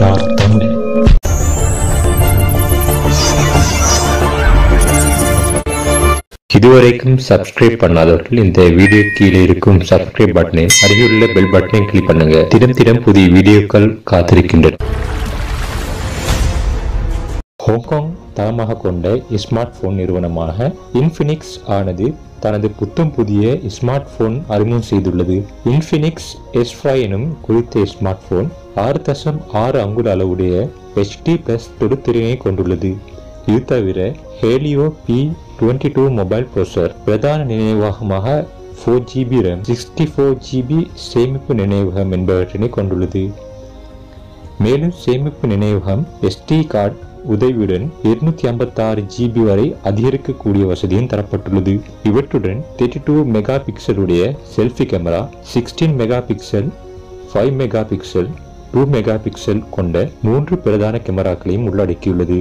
star Tamil இதுவரைக்கும் subscribe பண்ணாதவர்கள் இந்த video கீழே இருக்கும் சப்ஸ்கிரைப் பட்டனை அருகிலுள்ள பெல் பட்டனை கிளிக் பண்ணுங்க தினம் தினம் புதிய வீடியோக்கள் காத்திருக்கின்றன ஹாங்காங் தளமாக கொண்ட ஸ்மார்ட் போன் நிறுவனமாக இன்ஃபினிக்ஸ் ஆனது தனது புத்தம் புதிய ஸ்மார்ட் போன் அறிமுகம் செய்துள்ளது இன்ஃபினிக்ஸ் எஸ் எனும் குறித்த ஸ்மார்ட் போன் ஆறு தசம் ஆறு அங்குல அளவுடைய ஹெச்டி பிளஸ் தொடுதிறனை கொண்டுள்ளது இது தவிர Helio P twenty two mobile processor பிரதான நினைவகமாக four GB RAM sixty four GB சேமிப்பு நினைவகம் என்பவற்றினை கொண்டுள்ளது மேலும் சேமிப்பு நினைவகம் எஸ்டி கார்டு உதவியுடன் இருநூத்தி ஐம்பத்தாறு ஜிபி வரை அதிகரிக்கக்கூடிய வசதியும் தரப்பட்டுள்ளது இவற்றுடன் தேர்ட்டி டூ மெகா பிக்சலுடைய selfie camera sixteen megapixel five megapixel two megapixel கொண்ட மூன்று பிரதான கேமராக்களையும் உள்ளடக்கியுள்ளது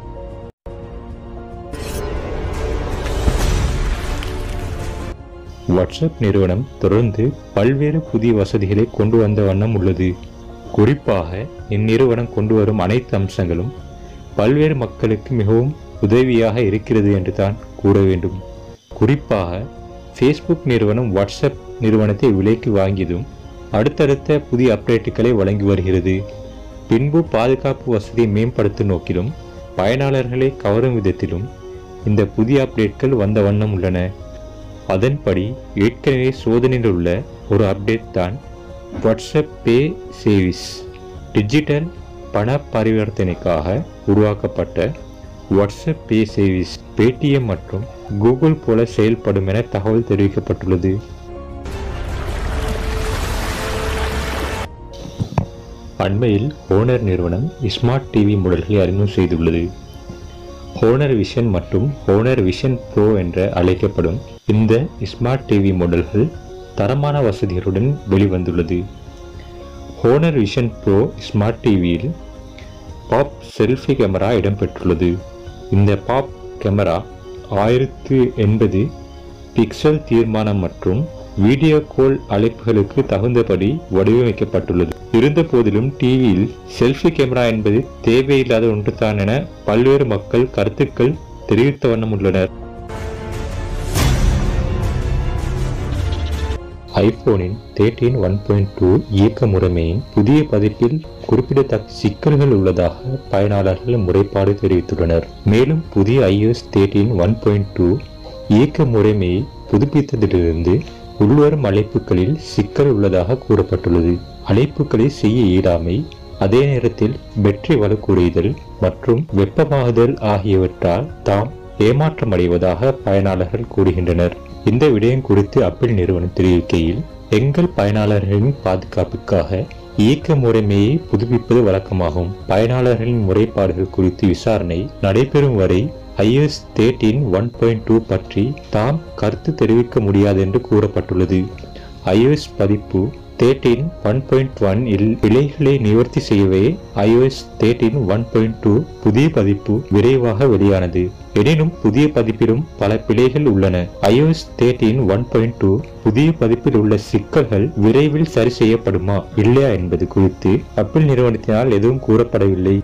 வாட்ஸ்அப் நிறுவனம் தொடர்ந்து பல்வேறு புதிய வசதிகளை கொண்டு வந்த வண்ணம் உள்ளது குறிப்பாக இந்நிறுவனம் கொண்டு வரும் அனைத்து அம்சங்களும் பல்வேறு மக்களுக்கு மிகவும் உதவியாக இருக்கிறது என்று தான் கூற வேண்டும் குறிப்பாக ஃபேஸ்புக் நிறுவனம் வாட்ஸ்அப் நிறுவனத்தை விலைக்கு வாங்கியதும் அடுத்தடுத்த புதிய அப்டேட்டுகளை வழங்கி வருகிறது பின்பு பாதுகாப்பு வசதியை மேம்படுத்தும் நோக்கிலும் பயனாளர்களை கவரும் விதத்திலும் இந்த புதிய அப்டேட்கள் வந்த வண்ணம் உள்ளன அதன்படி ஏற்கனவே சோதனையில் உள்ள ஒரு அப்டேட் தான் வாட்ஸ்அப் பே சேவிஸ் டிஜிட்டல் பண பரிவர்த்தனைக்காக உருவாக்கப்பட்ட வாட்ஸ்அப் பே சேவிஸ் பேடிஎம் மற்றும் கூகுள் போல செயல்படும் என தகவல் தெரிவிக்கப்பட்டுள்ளது அண்மையில் ஹோனர் நிறுவனம் ஸ்மார்ட் டிவி மாடல்களை அறிமுகம் செய்துள்ளது ஹோனர் விஷன் மற்றும் ஹோனர் விஷன் ப்ரோ என்று அழைக்கப்படும் இந்த ஸ்மார்ட் டிவி மாடல்கள் தரமான வசதிகளுடன் வெளிவந்துள்ளது ஹோனர் விஷன் ப்ரோ ஸ்மார்ட் டிவியில் பாப் செல்ஃபி கேமரா இடம்பெற்றுள்ளது இந்த பாப் கேமரா ஆயிரத்து எண்பது பிக்சல் தீர்மானம் மற்றும் வீடியோ கால் அழைப்புகளுக்கு தகுந்தபடி வடிவமைக்கப்பட்டுள்ளது இருந்த போதிலும் டிவியில் செல்ஃபி கேமரா என்பது தேவையில்லாத ஒன்றுதான் என பல்வேறு மக்கள் கருத்துக்கள் தெரிவித்த வண்ணம் உள்ளனர் ஐபோனின் தேர்ட்டீன் ஒன் பாயிண்ட் டூ இயக்க முறைமையின் புதிய பதிப்பில் குறிப்பிடத்தக்க சிக்கல்கள் உள்ளதாக பயனாளர்கள் முறைப்பாடு தெரிவித்துள்ளனர் மேலும் புதிய iOS thirteen one point two இயக்க முறைமையை புதுப்பித்ததிலிருந்து உள்வரும் அழைப்புகளில் சிக்கல் உள்ளதாக கூறப்பட்டுள்ளது அழைப்புகளை செய்ய இயலாமை அதே நேரத்தில் வெற்றி வலுக்குறைதல் மற்றும் வெப்பமாகுதல் ஆகியவற்றால் தாம் ஏமாற்றமடைவதாக பயனாளர்கள் கூறுகின்றனர் இந்த விடயம் குறித்து அப்பிள் நிறுவனம் தெரிவிக்கையில் எங்கள் பயனாளர்களின் பாதுகாப்புக்காக இயக்க முறைமையை புதுப்பிப்பது வழக்கமாகும் பயனாளர்களின் முறைப்பாடுகள் குறித்து விசாரணை நடைபெறும் வரை iOS thirteen one point two பற்றி தாம் கருத்து தெரிவிக்க முடியாது என்று கூறப்பட்டுள்ளது iOS பதிப்பு தேர்ட்டீன் ஒன் பாயிண்ட் ஒன் இல் பிழைகளை நிவர்த்தி செய்யவே iOS thirteen one point two புதிய பதிப்பு விரைவாக வெளியானது எனினும் புதிய பதிப்பிலும் பல பிழைகள் உள்ளன iOS thirteen one point two புதிய பதிப்பில் உள்ள சிக்கல்கள் விரைவில் சரி செய்யப்படுமா இல்லையா என்பது குறித்து அப்பிள் நிறுவனத்தினால் எதுவும் கூறப்படவில்லை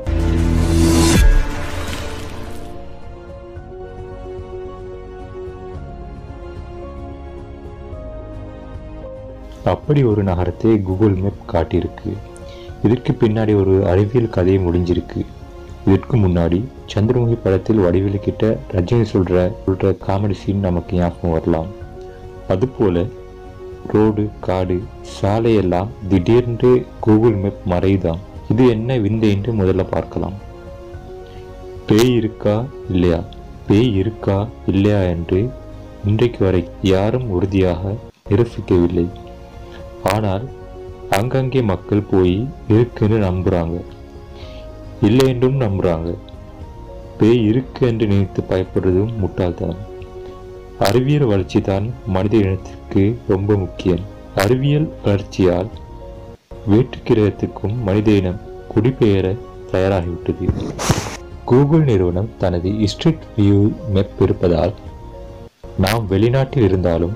அப்படி ஒரு நகரத்தை கூகுள் மேப் காட்டியிருக்கு இதற்கு பின்னாடி ஒரு அறிவியல் கதையை முடிஞ்சிருக்கு இதற்கு முன்னாடி சந்திரமுகி படத்தில் வடிவேலு கிட்ட ரஜினி சொல்ற சொல்ற காமெடி சீன் நமக்கு ஞாபகம் வரலாம் அதுபோல ரோடு காடு சாலையெல்லாம் திடீர்னு கூகுள் மேப் மறையுதாம் இது என்ன விந்தை என்று முதல்ல பார்க்கலாம் பேய் இருக்கா இல்லையா பேய் இருக்கா இல்லையா என்று இன்றைக்கு வரை யாரும் உறுதியாக நிரூபிக்கவில்லை ஆனால் அங்கங்கே மக்கள் போய் இருக்குன்னு நம்புறாங்க இல்லை என்றும் நம்புறாங்க பேய் இருக்கு என்று நினைத்து பயப்படுறதும் முட்டாள்தான் அறிவியல் வளர்ச்சி தான் மனித இனத்திற்கு ரொம்ப முக்கியம் அறிவியல் வளர்ச்சியால் வேற்று கிரகத்துக்கும் மனித இனம் குடிபெயர தயாராகிவிட்டது கூகுள் நிறுவனம் தனது ஸ்ட்ரீட் வியூ மேப் இருப்பதால் நாம் வெளிநாட்டில் இருந்தாலும்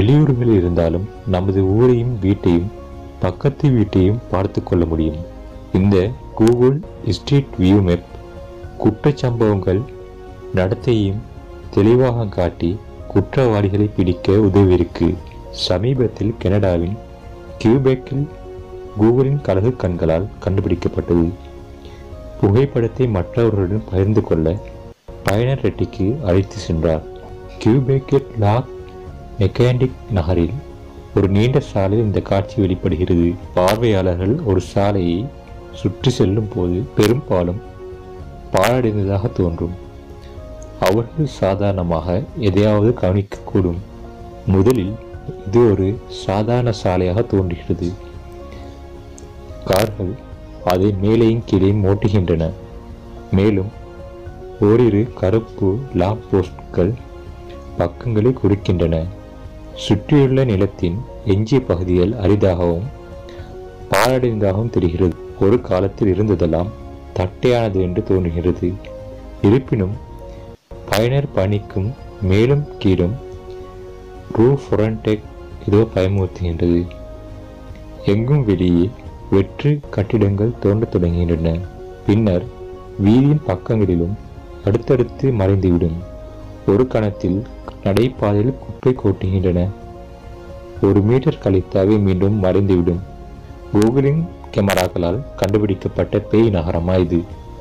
வெளியூர்களில் இருந்தாலும் நமது ஊரையும் வீட்டையும் பக்கத்து வீட்டையும் பார்த்து கொள்ள முடியும் இந்த கூகுள் ஸ்ட்ரீட் வியூ மேப் குற்றச்சம்பவங்கள் நடத்தையும் தெளிவாக காட்டி குற்றவாளிகளை பிடிக்க உதவியிருக்கு சமீபத்தில் கனடாவின் கியூபெக்கில் கூகுளின் கலகு கண்களால் கண்டுபிடிக்கப்பட்டது புகைப்படத்தை மற்றவர்களுடன் பகிர்ந்து கொள்ள பயனர் ரெட்டிக்கு அழைத்து சென்றார் கியூபெக்கில் லாக் மெக்கானிக் நகரில் ஒரு நீண்ட சாலையில் இந்த காட்சி வெளிப்படுகிறது பார்வையாளர்கள் ஒரு சாலையை சுற்றி செல்லும் போது பெரும்பாலும் பாழடைந்ததாக தோன்றும் அவர்கள் சாதாரணமாக எதையாவது கவனிக்கக்கூடும் முதலில் இது ஒரு சாதாரண சாலையாக தோன்றுகிறது கார்கள் அதை மேலேயும் கீழேயும் ஓட்டுகின்றன மேலும் ஓரிரு கருப்பு லாம்ப் போஸ்ட்கள் பக்கங்களை குறிக்கின்றன சுற்றியுள்ள நிலத்தின் எஞ்சிய பகுதிகள் அரிதாகவும் பாழடைந்ததாகவும் தெரிகிறது ஒரு காலத்தில் இருந்ததெல்லாம் தட்டையானது என்று தோன்றுகிறது இருப்பினும் பயனர் பணிக்கும் மேலும் கீழும் ரூ ஃபொரன்டெக் இதோ பயமுறுத்துகின்றது எங்கும் வெளியே வெற்று கட்டிடங்கள் தோன்றத் தொடங்குகின்றன பின்னர் வீதியின் பக்கங்களிலும் அடுத்தடுத்து மறைந்துவிடும் ஒரு கணத்தில் நடைபாதையில் குப்பை கொட்டுகின்றன ஒரு மீட்டர் கழித்து அவை மீண்டும் மறைந்துவிடும் கூகுளின் கேமராக்களால் கண்டுபிடிக்கப்பட்ட பேய் நகரமா இது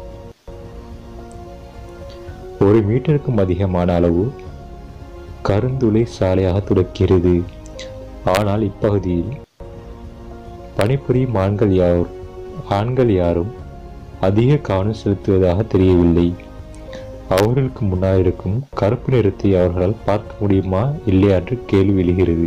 ஒரு மீட்டருக்கும் அதிகமான அளவு கருந்துளை சாலையாக துடைக்கிறது ஆனால் இப்பகுதியில் பணிபுரியும் ஆண்கள் யார் ஆண்கள் யாரும் அதிக கவனம் செலுத்துவதாக தெரியவில்லை அவர்களுக்கு முன்னால் இருக்கும் கருப்பு நிறத்தை அவர்களால் பார்க்க முடியுமா இல்லையா என்று கேள்வி எழுகிறது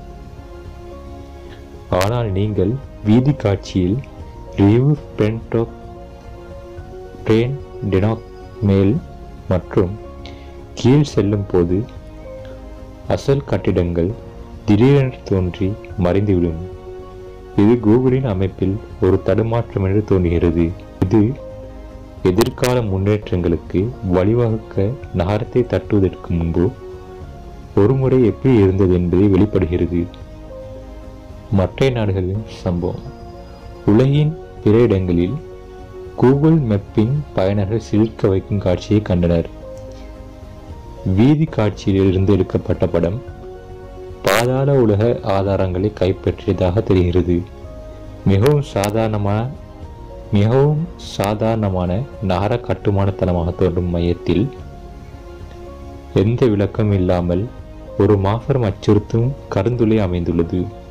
ஆனால் நீங்கள் வீதி காட்சியில் ரியூ பென்டோக் ட்ரெயின் டெனாக் மேல் மற்றும் கீழ் செல்லும் போது அசல் கட்டிடங்கள் திடீரென்று தோன்றி மறைந்துவிடும் இது கூகுளின் அமைப்பில் ஒரு தடுமாற்றம் என்று தோன்றுகிறது இது எதிர்கால முன்னேற்றங்களுக்கு வழிவகுக்க நகரத்தை தட்டுவதற்கு முன்பு ஒருமுறை எப்படி இருந்தது என்பதை வெளிப்படுகிறது மற்ற நாடுகளின் சம்பவம் உலகின் பிற இடங்களில் கூகுள் மேப்பின் பயனர்கள் சிலிர்க்க வைக்கும் காட்சியை கண்டனர் வீதி காட்சியில் இருந்து எடுக்கப்பட்ட படம் பாதாள உலக ஆதாரங்களை கைப்பற்றியதாக தெரிகிறது மிகவும் சாதாரணமான மிகவும் சாதாரணமான நகர கட்டுமான தளமாக தோன்றும் மையத்தில் எந்த விளக்கம் இல்லாமல் ஒரு மாபெரும் அச்சுறுத்தும் கருந்துளை அமைந்துள்ளது